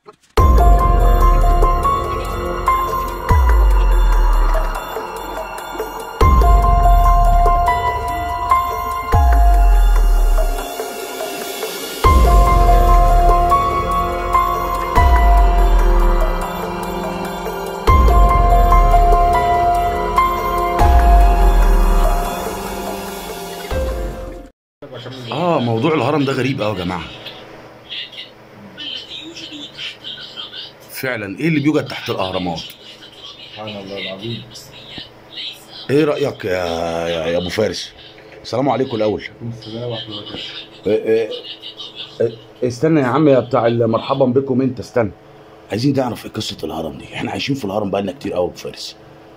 اه موضوع الهرم ده غريب قوي يا جماعه فعلا ايه اللي بيوجد تحت الاهرامات سبحان الله العظيم ايه رايك يا يا, يا ابو فارس السلام عليكم الاول السلام ورحمه الله وبركاته إيه إيه إيه استنى يا عم يا بتاع مرحبا بكم انت استنى عايزين نعرف ايه قصه الهرم دي احنا عايشين في الهرم بقالنا كتير قوي يا ابو فارس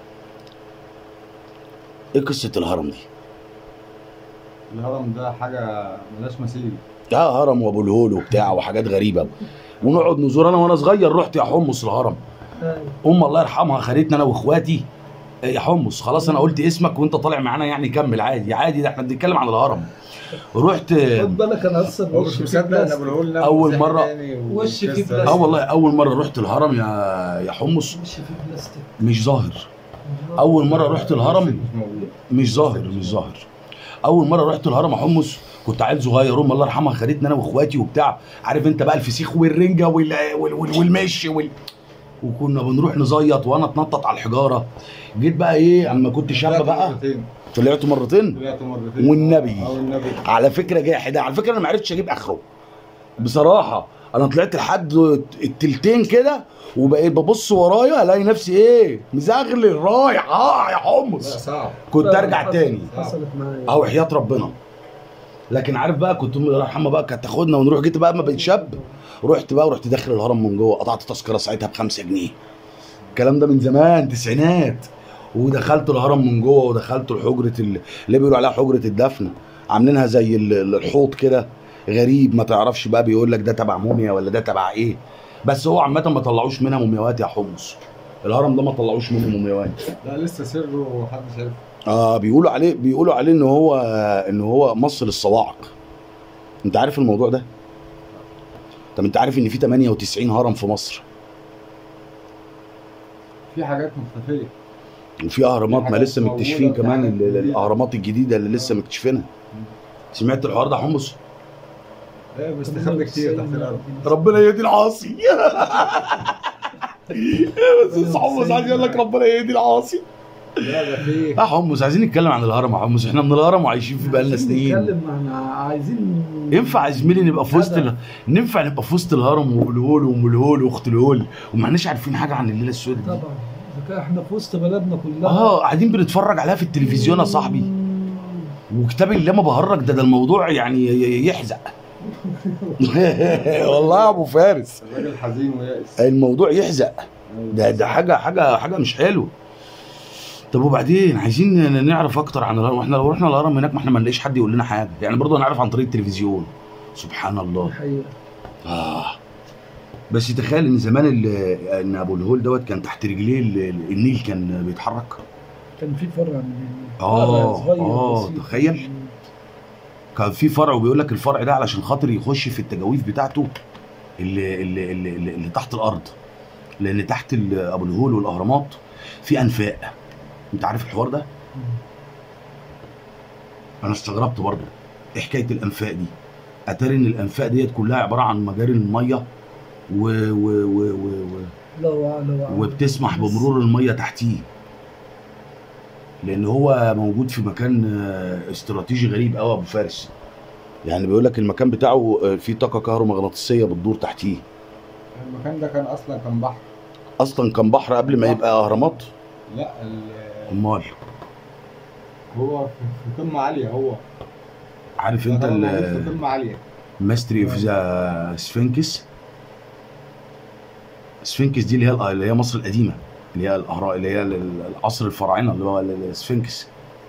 ايه قصه الهرم دي الهرم ده حاجه ملهاش مثيل ده هرم وابو الهول وبتاع وحاجات غريبه ونقعد نزور انا وانا صغير رحت يا حمص الهرم ام الله يرحمها خدتني انا واخواتي يا حمص خلاص انا قلت اسمك وانت طالع معانا يعني كمل عادي عادي ده احنا بنتكلم عن الهرم رحت خد بالك انا اصلا هو وش مش فيه مصدق ان بلاستيك. ابو الهول نام أول مسيحي مرة- تاني و- وش فيه وكسر. بلاستيك. اه والله اول مره رحت الهرم يا يا حمص وش فيه بلاستيك مش ظاهر اول مره رحت الهرم مش موجود مش ظاهر مش ظاهر اول مره رحت الهرم يا حمص كنت عيل صغير ام الله يرحمها خدتني انا واخواتي وبتاع عارف انت بقى الفسيخ والرنجه وال... وال... وال... والمش وال... وكنا بنروح نزيط وانا اتنطط على الحجاره جيت بقى ايه اما كنت شاب طلعت بقى مرتين. طلعت مرتين طلعت مرتين والنبي. اه والنبي على فكره جاحد على فكره انا ما عرفتش اجيب اخره بصراحه انا طلعت لحد التلتين كده وبقيت ببص ورايا الاقي نفسي ايه مزغلل رايح اه يا لا حمص صعب كنت لا، ارجع حصلت- تاني حصلت معايا او حياه ربنا لكن عارف بقى كنت امي الله يرحمها بقى كانت تاخدنا ونروح جيت بقى اما بقيت شاب رحت بقى ورحت داخل الهرم من جوه قطعت تذكره ساعتها ب 5 جنيه الكلام ده من زمان تسعينات ودخلت الهرم من جوه ودخلت الحجره ال- اللي بيقولوا عليها حجره الدفن عاملينها زي ال- ال- الحوض كده غريب ما تعرفش بقى بيقول لك ده تبع موميا ولا ده تبع ايه بس هو عامه ما طلعوش منها مومياوات يا حمص الهرم ده ما طلعوش منه مومياوات لا لسه سره ومحدش عارف اه بيقولوا عليه بيقولوا عليه ان هو ان هو مصر الصواعق انت عارف الموضوع ده طب انت عارف ان في 98 هرم في مصر في حاجات مختفيه وفي اهرامات ما حاجات لسه موجودة مكتشفين وفي كمان حاجات ال- ال- جديدة. الاهرامات الجديده اللي لسه مكتشفينها سمعت الحوار ده يا حمص ايه بيستخبى كتير تحت الارض ربنا يهدي العاصي بس حمص عايز يقول لك ربنا يهدي العاصي لا ده في يا حمص عايزين نتكلم عن الهرم يا حمص احنا من الهرم وعايشين فيه بقالنا سنين نتكلم احنا عايزين ينفع يا زميلي نبقى في وسط ال... ننفع نبقى في وسط الهرم والهول وام الهول واخت الهول وما احناش عارفين حاجه عن الليله السوداء دي طبعا إذا كان احنا في وسط بلدنا كلها اه قاعدين بنتفرج عليها في التلفزيون يا صاحبي وكتاب الله ما بهرج ده ده الموضوع يعني ي- ي- يحزق والله يا ابو فارس الراجل حزين ويائس الموضوع يحزق ده ده حاجه حاجه حاجه مش حلوه طب وبعدين عايزين نعرف اكتر عن الهرم واحنا لو رحنا الهرم هناك ما احنا ما نلاقيش حد يقول لنا حاجه يعني برضه هنعرف عن طريق التلفزيون سبحان الله الحقيقه آه. بس تخيل ان زمان ال- ان ابو الهول دوت كان تحت رجليه ال- النيل كان بيتحرك كان في فرع من آه، فرع صغير آه، بسيط. تخيل. كان في فرع وبيقول لك الفرع ده علشان خاطر يخش في التجاويف بتاعته اللي, اللي, اللي, اللي, اللي تحت الارض لان تحت ال- ابو الهول والاهرامات في انفاق انت عارف الحوار ده انا استغربت برضه ايه حكايه الانفاق دي اتاري ان الانفاق ديت كلها عباره عن مجاري الميه و و و و و لو لو وبتسمح بمرور الميه تحتيه لان هو موجود في مكان آه، استراتيجي غريب قوي ابو فارس يعني بيقول لك المكان بتاعه آه، فيه طاقه كهرومغناطيسيه بتدور تحتيه المكان ده كان اصلا كان بحر اصلا كان بحر قبل ما يبقى اهرامات لا ال- امال هو في في قمه عاليه هو عارف انت هو موجود في ال- قمه عاليه ماستري اوف ذا سفنكس سفنكس دي اللي هي اللي هي مصر القديمه اللي هي الاهرام اللي هي ال- العصر الفراعنه اللي هو ال- السفنكس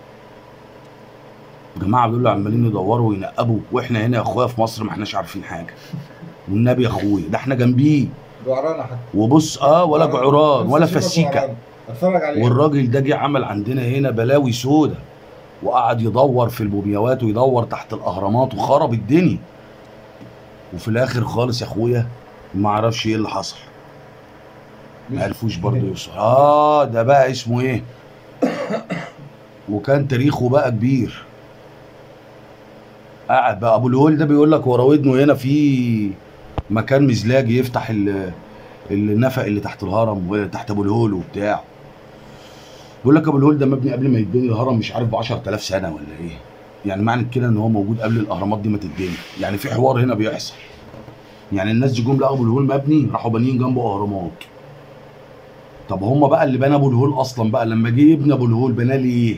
جماعه دول عمالين يدوروا وينقبوا واحنا هنا يا اخويا في مصر ما احناش عارفين حاجه والنبي يا اخويا ده احنا جنبيه جعرانه حتى وبص اه ولا جعران ولا نفس شبه فسيكه جعرانة. اتفرج عليه والراجل ده جه عمل عندنا هنا بلاوي سودة وقعد يدور في المومياوات ويدور تحت الاهرامات وخرب الدنيا وفي الاخر خالص يا اخويا ما اعرفش ايه اللي حصل ما عرفوش برضه يوصل اه ده بقى اسمه ايه وكان تاريخه بقى كبير قاعد بقى ابو الهول ده بيقول لك ورا ودنه هنا في مكان مزلاج يفتح ال- النفق اللي تحت الهرم وتحت ابو الهول وبتاع بيقول لك ابو الهول ده مبني قبل ما يتبني الهرم مش عارف ب 10000 سنه ولا ايه يعني معنى كده ان هو موجود قبل الاهرامات دي ما تتبني يعني في حوار هنا بيحصل يعني الناس دي جم لقوا ابو الهول مبني راحوا بانيين جنبه اهرامات طب هم بقى اللي بنى ابو الهول اصلا بقى لما جه يبني ابو الهول بناه ليه؟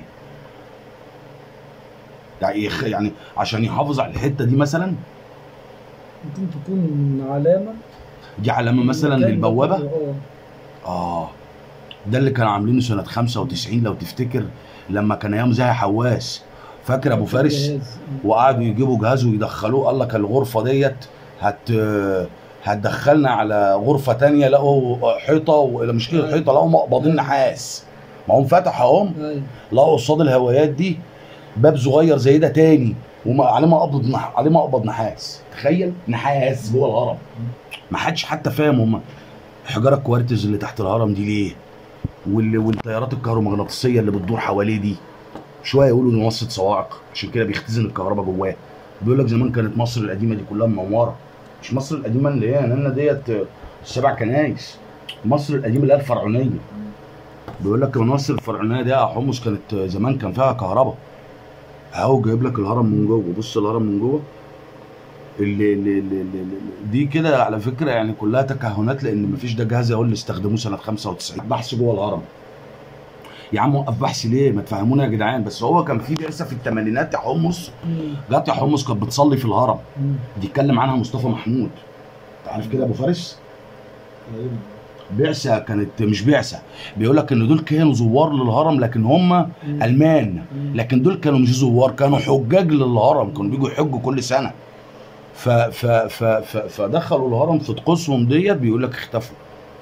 يعني يخ- يعني عشان يحافظ على الحته دي مثلا ممكن تكون علامه دي علامه مثلا مكان للبوابه اه اه ده اللي كانوا عاملينه سنه 95 لو تفتكر لما كان ايام زاهي حواس فاكر ابو فارس جهاز. وقعدوا يجيبوا جهاز ويدخلوه قال لك الغرفه ديت هت هتدخلنا على غرفه تانية لقوا حيطه ولا مش كده حيطه لقوا مقبضين نحاس ما هم فتحوا اهم ايوه لقوا قصاد الهوايات دي باب صغير زي ده تاني وعليه مقبض نح... عليه مقبض نحاس تخيل نحاس جوه الهرم ما حدش حتى فاهم هم حجاره الكوارتز اللي تحت الهرم دي ليه وال... والتيارات الكهرومغناطيسيه اللي بتدور حواليه دي شويه يقولوا انه وصلة صواعق عشان كده بيختزن الكهرباء جواه بيقول لك زمان كانت مصر القديمه دي كلها منوره مش مصر القديمه اللي هي نانا ديت سبع كنايس مصر القديمه اللي هي الفرعونيه بيقول لك مصر الفرعونيه دي يا حمص كانت زمان كان فيها كهرباء اهو جايب لك الهرم من جوه بص الهرم من جوه اللي, اللي, اللي, اللي دي كده على فكره يعني كلها تكهنات لان مفيش ده جهاز اهو اللي استخدموه سنه 95 بحث جوه الهرم يا عم وقف بحث ليه ما تفهمونا يا جدعان بس هو كان في بعثه في الثمانينات يا حمص مم. جت يا حمص كانت بتصلي في الهرم مم. دي اتكلم عنها مصطفى محمود انت عارف كده يا ابو فارس تقريبا. بعثه كانت مش بعثه بيقول لك ان دول كانوا زوار للهرم لكن هم مم. المان مم. لكن دول كانوا مش زوار كانوا حجاج للهرم كانوا بيجوا يحجوا كل سنه ف ف ف ف فدخلوا الهرم في طقوسهم ديت بيقول لك اختفوا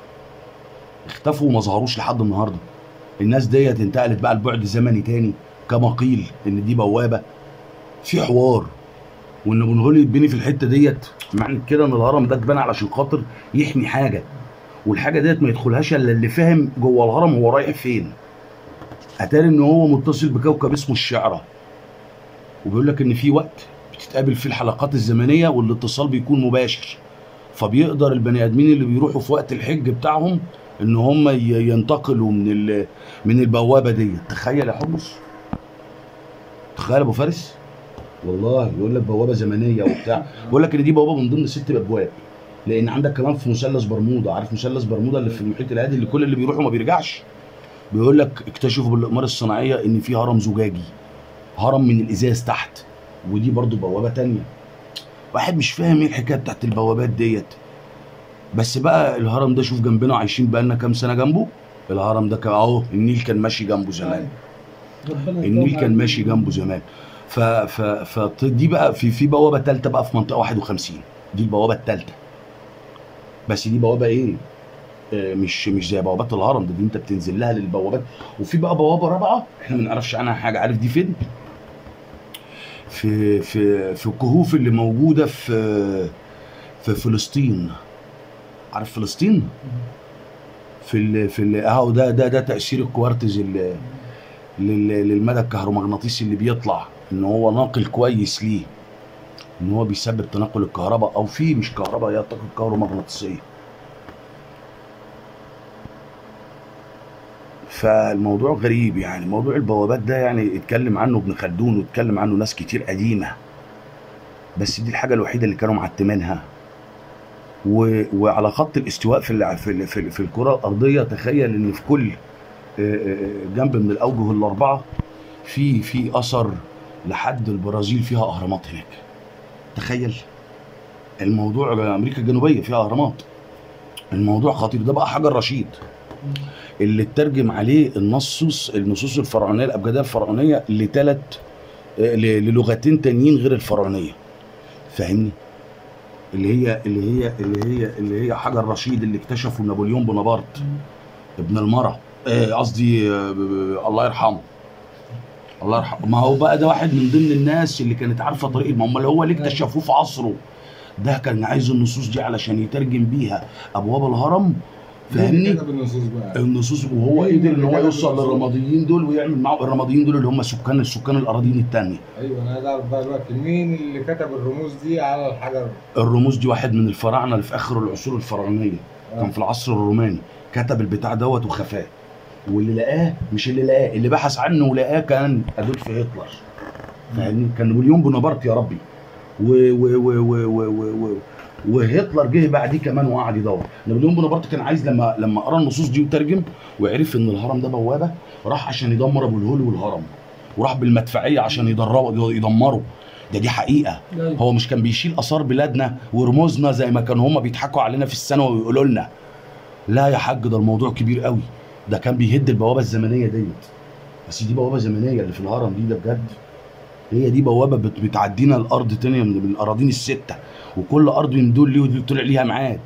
اختفوا وما ظهروش لحد النهارده الناس ديت انتقلت بقى لبعد زمني تاني كما قيل ان دي بوابه في حوار وان ابو الهول يتبني في الحته ديت معنى كده ان الهرم ده اتبنى علشان خاطر يحمي حاجه والحاجه ديت ما يدخلهاش الا اللي فاهم جوه الهرم هو رايح فين اتاري ان هو متصل بكوكب اسمه الشعره وبيقول لك ان في وقت بتتقابل فيه الحلقات الزمنيه والاتصال بيكون مباشر فبيقدر البني ادمين اللي بيروحوا في وقت الحج بتاعهم ان هم ي- ينتقلوا من ال- من البوابه ديت تخيل يا حمص تخيل يا ابو فارس والله يقول لك بوابه زمنيه وبتاع بيقول لك ان دي بوابه من ضمن ست ابواب لان عندك كمان في مثلث برمودا عارف مثلث برمودا اللي في المحيط الهادي اللي كل اللي بيروحوا ما بيرجعش بيقول لك اكتشفوا بالاقمار الصناعيه ان في هرم زجاجي هرم من الازاز تحت ودي برضو بوابه تانية واحد مش فاهم ايه الحكايه بتاعت البوابات ديت بس بقى الهرم ده شوف جنبنا عايشين بقالنا كام سنه جنبه الهرم ده كان اهو النيل كان ماشي جنبه زمان ربنا النيل يدوم كان عليك. ماشي جنبه زمان ف ف فدي بقى في في بوابه ثالثه بقى في منطقه 51 دي البوابه الثالثه بس دي بوابه ايه آه، مش مش زي بوابات الهرم ده دي انت بتنزل لها للبوابات وفي بقى بوابه رابعه احنا ما نعرفش عنها حاجه عارف دي فين في في في الكهوف اللي موجوده في في فلسطين عارف فلسطين في ال في ال اهو ده ده ده تاثير الكوارتز اللي لل- للمدى الكهرومغناطيسي اللي بيطلع ان هو ناقل كويس ليه ان هو بيسبب تنقل الكهرباء او في مش كهرباء هي طاقه كهرومغناطيسيه فالموضوع غريب يعني موضوع البوابات ده يعني اتكلم عنه ابن خلدون واتكلم عنه ناس كتير قديمه بس دي الحاجه الوحيده اللي كانوا معتمينها و... وعلى خط الاستواء في ال... في ال... في, ال... في الكره الارضيه تخيل ان في كل آه، آه، جنب من الاوجه الاربعه في في اثر لحد البرازيل فيها اهرامات هناك تخيل الموضوع امريكا الجنوبيه فيها اهرامات الموضوع خطير ده بقى حجر رشيد اللي اترجم عليه النصوص النصوص الفرعونيه الابجديه الفرعونيه لثلاث للغتين تانيين غير الفرعونيه فاهمني اللي هي اللي هي اللي هي اللي هي حجر رشيد اللي اكتشفه نابليون بونابرت ابن المرة آه، قصدي آه، ب- ب- الله يرحمه الله يرحمه ما هو بقى ده واحد من ضمن الناس اللي كانت عارفه طريق ما هم اللي هو اللي اكتشفوه في عصره ده كان عايز النصوص دي علشان يترجم بيها ابواب الهرم فاهمني كتب النصوص بقى النصوص وهو مين قدر ان اللي هو كتب يوصل النصوص؟ للرماديين دول ويعمل معاهم الرماديين دول اللي هم سكان السكان الاراضيين التانية ايوه انا عايز اعرف بقى دلوقتي مين اللي كتب الرموز دي على الحجر الرموز دي واحد من الفراعنه اللي في اخر العصور الفرعونيه كان في العصر الروماني كتب البتاع دوت وخفاه واللي لقاه مش اللي لقاه اللي بحث عنه ولقاه كان ادولف هتلر فاهمني كان نابليون بونابرت يا ربي و و و و و و و وهتلر جه بعديه كمان وقعد يدور نابليون بونابرت كان عايز لما لما قرا النصوص دي وترجم وعرف ان الهرم ده بوابه راح عشان يدمر ابو الهول والهرم وراح بالمدفعيه عشان يدربوا يدمروا ده دي حقيقه أيوة. هو مش كان بيشيل اثار بلادنا ورموزنا زي ما كانوا هما بيضحكوا علينا في الثانوي ويقولوا لنا لا يا حاج ده الموضوع كبير قوي ده كان بيهد البوابه الزمنيه ديت بس دي بوابه زمنيه اللي في الهرم دي ده بجد هي دي بوابه بت- بتعدينا الارض تانية من من الاراضين السته وكل ارض من دول ليه طلع ليها ميعاد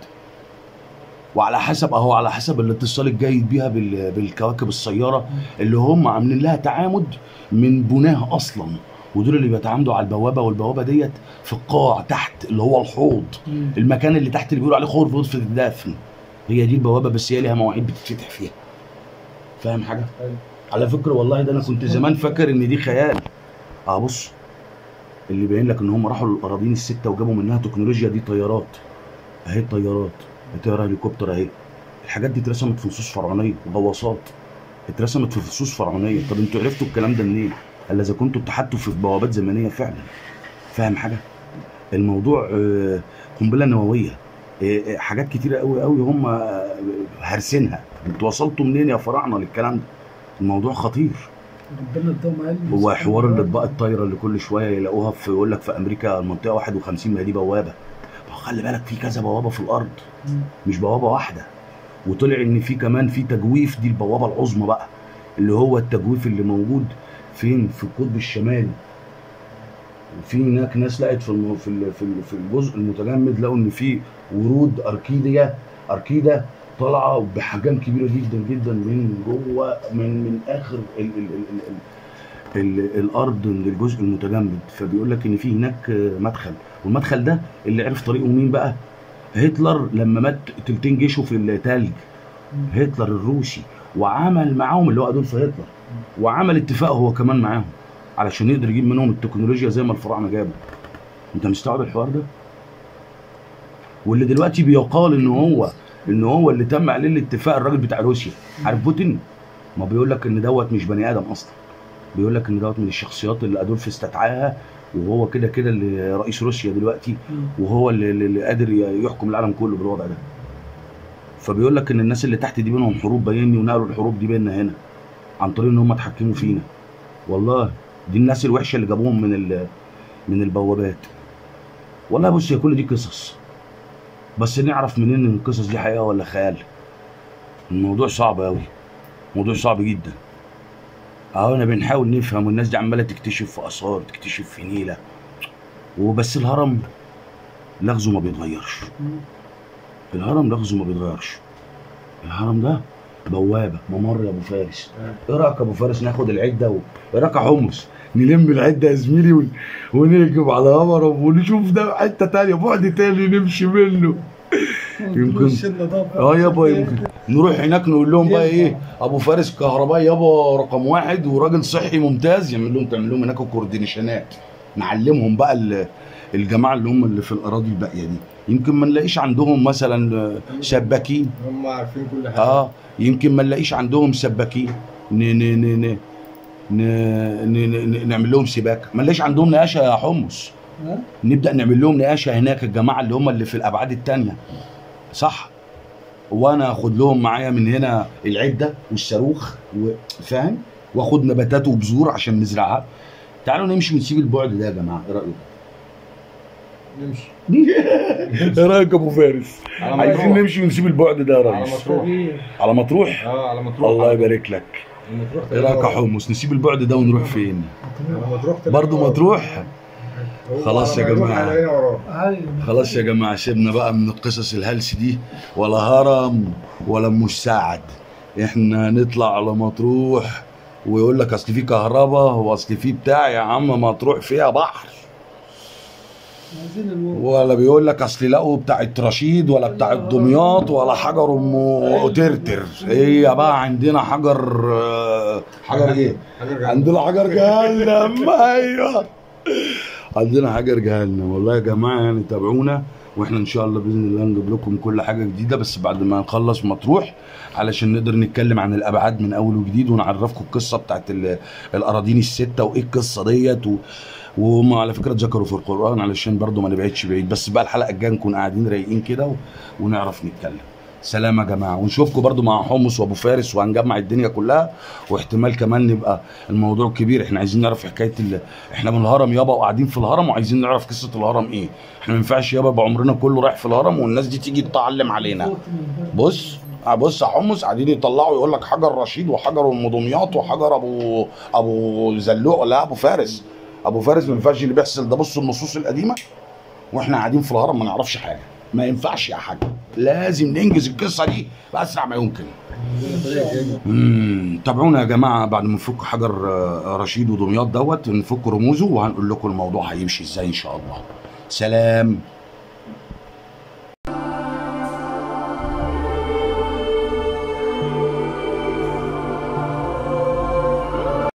وعلى حسب اهو على حسب الاتصال الجيد بيها بال- بالكواكب السياره اللي هم عاملين لها تعامد من بناها اصلا ودول اللي بيتعامدوا على البوابه والبوابه ديت في القاع تحت اللي هو الحوض مم. المكان اللي تحت اللي بيقولوا عليه خرف غرفه الدفن هي دي البوابه بس هي ليها مواعيد بتتفتح فيها فاهم حاجه أيوة. على فكره والله ده انا كنت زمان فاكر ان دي خيال اه بص اللي باين لك ان هم راحوا للاراضين السته وجابوا منها تكنولوجيا دي طيارات اهي الطيارات طياره هليكوبتر اهي الحاجات دي اترسمت في نصوص فرعونيه وغواصات اترسمت في فصوص فرعونيه طب انتوا عرفتوا الكلام ده منين؟ الا اذا كنتوا اتحدتوا في بوابات زمنيه فعلا فاهم حاجه؟ الموضوع آه، قنبله نوويه آه، آه، حاجات كتيره قوي قوي هم آه، هارسينها انتوا وصلتوا منين يا فراعنه للكلام ده؟ الموضوع خطير ربنا اداهم علم هو حوار الاطباق الطايره اللي كل شويه يلاقوها في يقول لك في امريكا المنطقه 51 ما هي دي بوابه ما هو خلي بالك في كذا بوابه في الارض مم. مش بوابه واحده وطلع ان في كمان في تجويف دي البوابه العظمى بقى اللي هو التجويف اللي موجود فين في القطب الشمالي وفي هناك ناس لقت في الم- في ال- في ال- في الجزء المتجمد لقوا ان في ورود اركيديه اركيده طالعه بحجم كبيره جدا جدا من جوه من من اخر ال ال ال ال ال الارض من الجزء المتجمد فبيقول لك ان في هناك مدخل والمدخل ده اللي عرف طريقه مين بقى هتلر لما مات تلتين جيشه في التلج مم. هتلر الروسي وعمل معاهم اللي هو ادولف هتلر وعمل اتفاق هو كمان معاهم علشان يقدر يجيب منهم التكنولوجيا زي ما الفراعنه جابوا انت مستوعب الحوار ده واللي دلوقتي بيقال ان هو ان هو اللي تم عليه الاتفاق الراجل بتاع روسيا عارف بوتين ما بيقول لك ان دوت مش بني ادم اصلا بيقول لك ان دوت من الشخصيات اللي ادولف استدعاها وهو كده كده اللي رئيس روسيا دلوقتي مم. وهو اللي, اللي اللي قادر يحكم العالم كله بالوضع ده فبيقول لك ان الناس اللي تحت دي بينهم حروب باينني ونقلوا الحروب دي بيننا هنا عن طريق ان هم اتحكموا فينا والله دي الناس الوحشه اللي جابوهم من ال- من البوابات والله بص هي كل دي قصص بس نعرف منين ان القصص دي حقيقه ولا خيال الموضوع صعب قوي موضوع صعب جدا اهو انا بنحاول نفهم والناس دي عماله تكتشف في اثار تكتشف في نيله وبس الهرم لغزه ما بيتغيرش مم. الهرم لغزه ما بيتغيرش الهرم ده بوابه ممر يا ابو فارس ايه رايك يا ابو فارس ناخد العده و... ايه رايك يا حمص نلم العده يا زميلي ون... ونركب على هرم ونشوف ده حته تانية بعد تاني نمشي منه يمكن- الشلة ده اه يابا يمكن نروح هناك نقول لهم بقى ايه ابو فارس كهربائي يابا رقم واحد وراجل صحي ممتاز يعمل لهم تعمل لهم هناك كوردينيشنات نعلمهم بقى ال- الجماعه اللي هم اللي في الاراضي الباقيه دي يمكن ما نلاقيش عندهم مثلا آه، سباكين هم عارفين كل حاجه اه يمكن ما نلاقيش عندهم سباكين ن ن ن ن ن ن ن نعمل لهم سباكه ما نلاقيش عندهم نقاشه يا حمص ها؟ نبدا نعمل لهم نقاشه هناك الجماعه اللي هم اللي في الابعاد التانية صح وانا اخد لهم معايا من هنا العده والصاروخ و- فاهم واخد نباتات وبذور عشان نزرعها تعالوا نمشي ونسيب البعد ده يا جماعه ايه رايكم نمشي ايه رايك يا ابو فارس على عايزين مطروح. نمشي ونسيب البعد ده يا على ريس مطروح كبير. على مطروح اه على مطروح الله يبارك لك المطروح ايه رايك يا حمص نسيب البعد ده ونروح فين على مطروح تبقى- برضه مطروح هو خلاص على يا ما يروح جماعة. على هنا وراه. ايوه خلاص يا جماعه سيبنا بقى من القصص الهلس دي ولا هرم ولا مش سعد احنا نطلع على مطروح ويقول لك اصل في كهرباء واصل في بتاع يا عم مطروح فيها بحر عايزين الواو ولا بيقول لك اصل لقوا بتاعت رشيد ولا بتاعت دمياط ولا حجر ام ترتر هي بقى عندنا حجر آه، حجر ايه حاجه عندنا حجر جهنم ايوه عندنا حجر جهنم والله يا جماعه يعني تابعونا واحنا ان شاء الله باذن الله نجيب لكم كل حاجه جديده بس بعد ما نخلص مطروح علشان نقدر نتكلم عن الابعاد من اول وجديد ونعرفكم القصه بتاعت ال- الاراضين السته وايه القصه ديت و... وهم على فكره ذكروا في القران علشان برضو ما نبعدش بعيد بس بقى الحلقه الجايه نكون قاعدين رايقين كده و... ونعرف نتكلم سلام يا جماعه ونشوفكم برضو مع حمص وابو فارس وهنجمع الدنيا كلها واحتمال كمان نبقى الموضوع كبير احنا عايزين نعرف حكايه ال... احنا من الهرم يابا وقاعدين في الهرم وعايزين نعرف قصه الهرم ايه احنا ما ينفعش يابا يبقى عمرنا كله رايح في الهرم والناس دي تيجي تتعلم علينا بص آه بص يا حمص قاعدين يطلعوا يقول لك حجر رشيد وحجر ام دمياط وحجر ابو ابو زلوق لا ابو فارس ابو فارس ما ينفعش اللي بيحصل ده بص النصوص القديمه واحنا قاعدين في الهرم ما نعرفش حاجه ما ينفعش يا حاج لازم ننجز القصه دي باسرع ما يمكن امم تابعونا يا جماعه بعد ما نفك حجر آه، رشيد ودمياط دوت نفك رموزه وهنقول لكم الموضوع هيمشي ازاي ان شاء الله سلام